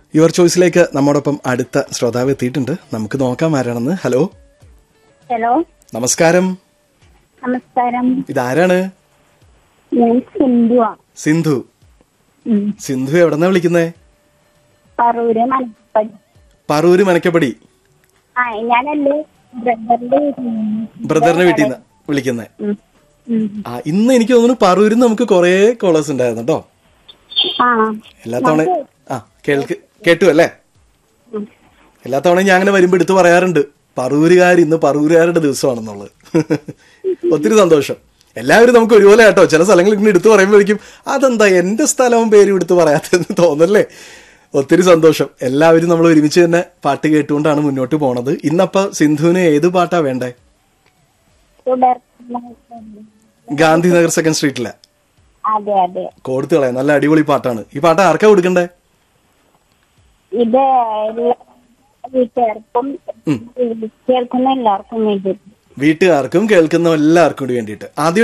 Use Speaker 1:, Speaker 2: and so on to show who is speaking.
Speaker 1: Your ചോയ്സിലേക്ക് നമ്മോടൊപ്പം അടുത്ത ശ്രോതാവ് എത്തിയിട്ടുണ്ട് നമുക്ക് നോക്കാം ആരാണെന്ന് ഹലോ
Speaker 2: ഹലോ
Speaker 1: നമസ്കാരം
Speaker 2: നമസ്കാരം
Speaker 1: ഇതാരാണ്
Speaker 2: ഞാൻ സിന്ധുവാ
Speaker 1: സിന്ധു
Speaker 2: ഉം.
Speaker 1: സിന്ധു എവിടെന്നാ വിളിക്കുന്നേ
Speaker 2: പറൂര് മനപ്പടി
Speaker 1: പറൂര് മനക്കപ്പടി
Speaker 2: ആ ഞാനല്ലേ ബ്രദറിന്റെ
Speaker 1: ബ്രദറിന്റെ വീട്ടിൽ നിന്ന് വിളിക്കുന്നേ
Speaker 2: ഉം. ഉം.
Speaker 1: ആ ഇന്ന് എനിക്ക് തോന്നുന്നു പറൂരിൽ നമുക്ക് കുറേ കോളേഴ്സ് ഉണ്ടായിരുന്നു കേട്ടോ
Speaker 2: ആ
Speaker 1: എല്ലാ തവണ ആ കേൾക്ക് കേട്ടു അല്ലേ
Speaker 2: ഉം.
Speaker 1: എല്ലാ തവണയും ഞാൻ അങ്ങനെ വരുമ്പോ എടുത്ത് പറയാറുണ്ട് പറൂരുകാർ ഇന്ന് പറൂരുകാരുടെ ദിവസമാണെന്നുള്ളത് ഒത്തിരി സന്തോഷം എല്ലാവരും നമുക്ക് ഒരുപോലെ കേട്ടോ ചില സ്ഥലങ്ങളിൽ ഇങ്ങനെ എടുത്തു പറയുമ്പോഴേക്കും അതെന്താ എന്റെ സ്ഥലവും പേരും എടുത്ത് പറയാത്തതെന്ന് തോന്നല്ലേ ഒത്തിരി സന്തോഷം എല്ലാവരും നമ്മൾ ഒരുമിച്ച് തന്നെ പാട്ട് കേട്ടുകൊണ്ടാണ് മുന്നോട്ട് പോണത് ഇന്നപ്പോ സിന്ധുവിന് ഏത് പാട്ടാ വേണ്ടേ
Speaker 2: തുടർന്ന്
Speaker 1: ഗാന്ധിനഗർ സെക്കൻഡ് സ്ട്രീറ്റിലെ
Speaker 2: അതെ അതെ
Speaker 1: കൊടുത്തു കളയാം നല്ല അടിപൊളി പാട്ടാണ് ഈ പാട്ട് ആർക്കാ കൊടുക്കണ്ടേ
Speaker 2: ഇത് എല്ലാ വീട്ടുകാർക്കും കേൾക്കുന്ന എല്ലാവർക്കും വേണ്ടി
Speaker 1: വീട്ടുകാർക്കും കേൾക്കുന്ന എല്ലാവർക്കും കൂടി വേണ്ടിയിട്ട് ആദ്യം